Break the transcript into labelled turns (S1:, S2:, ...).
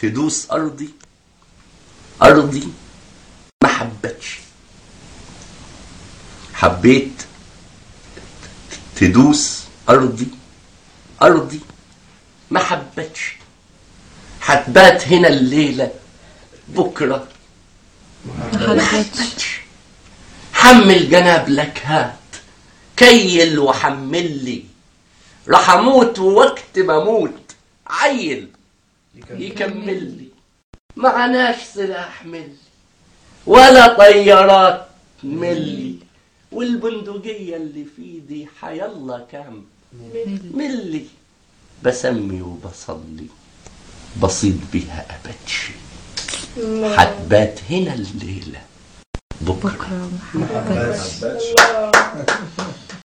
S1: تدوس أرضي أرضي ما حبتش حبيت تدوس أرضي أرضي ما حبتش هتبات هنا الليلة بكرة ما حبتش حمل جناب لك هات كيل وحمل لي راح اموت ووقت ما اموت عيل يكمل لي معناش سلاح ملي ولا طيارات ملي والبندقية اللي في ايدي حيالله كام ملي بسمي وبصلي بصيد بيها أبدشي حتبات هنا الليلة بكرة
S2: بكره ما حبتش